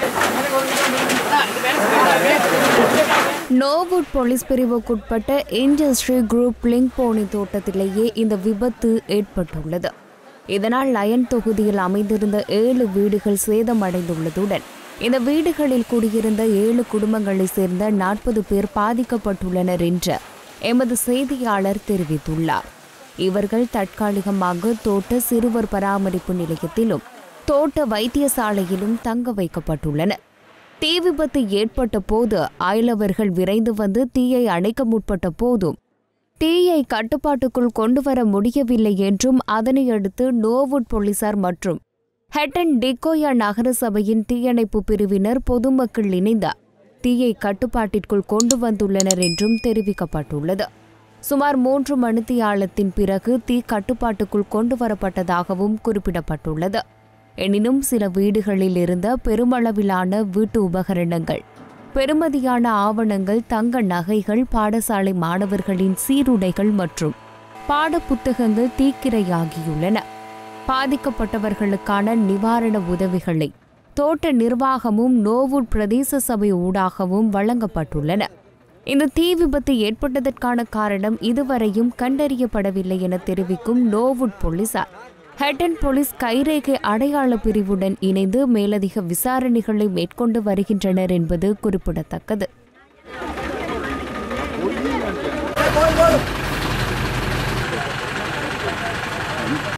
நோவுட் police பிரிவுக்குட்பட்ட industry group link போனி தோட்டத்திலேயே இந்த விபத்து ஏற்பட்டுள்ளது இதனால் லயன் தொகுதியில் அமைந்திருந்த ஏழு வீடுகள் சேதமடைந்துள்ளதுடன் இந்த வீடுகளில் குடியிருந்த ஏழு குடும்பங்களைச் சேர்ந்த நாற்பது பேர் பாதிக்கப்பட்டுள்ளனர் என்று எமது செய்தியாளர் தெரிவித்துள்ளார் இவர்கள் தற்காலிகமாக தோட்ட சிறுவர் பராமரிப்பு நிலையத்திலும் தோட்ட வைத்தியசாலையிலும் தங்க வைக்கப்பட்டுள்ளனர் தீ விபத்து ஏற்பட்ட போது அயலவர்கள் விரைந்து வந்து தீயை அணைக்க முற்பட்ட போதும் தீயை கட்டுப்பாட்டுக்குள் கொண்டு வர முடியவில்லை என்றும் அதனையடுத்து நோவுட் போலீசார் மற்றும் ஹெட்டன் டிகோயா நகர சபையின் தீயணைப்பு பிரிவினர் பொதுமக்கள் இணைந்த தீயை கட்டுப்பாட்டிற்குள் கொண்டு வந்துள்ளனர் என்றும் தெரிவிக்கப்பட்டுள்ளது சுமார் மூன்று மணித்தியாலத்தின் பிறகு தீ கட்டுப்பாட்டுக்குள் கொண்டு வரப்பட்டதாகவும் குறிப்பிடப்பட்டுள்ளது எனினும் சில வீடுகளில் இருந்த பெருமளவிலான வீட்டு உபகரணங்கள் பெருமதியான ஆவணங்கள் தங்க நகைகள் பாடசாலை மாணவர்களின் சீருடைகள் மற்றும் பாடப்புத்தகங்கள் தீக்கிரையாகியுள்ளன பாதிக்கப்பட்டவர்களுக்கான நிவாரண உதவிகளை தோட்ட நிர்வாகமும் நோவூட் பிரதேச சபை ஊடாகவும் வழங்கப்பட்டுள்ளன இந்த தீ விபத்து ஏற்பட்டதற்கான காரணம் இதுவரையும் கண்டறியப்படவில்லை என தெரிவிக்கும் நோவுட் போலீசார் ஹெட்டன் போலீஸ் கைரேகை அடையாள பிரிவுடன் இணைந்து மேலதிக விசாரணைகளை மேற்கொண்டு வருகின்றனர் என்பது குறிப்பிடத்தக்கது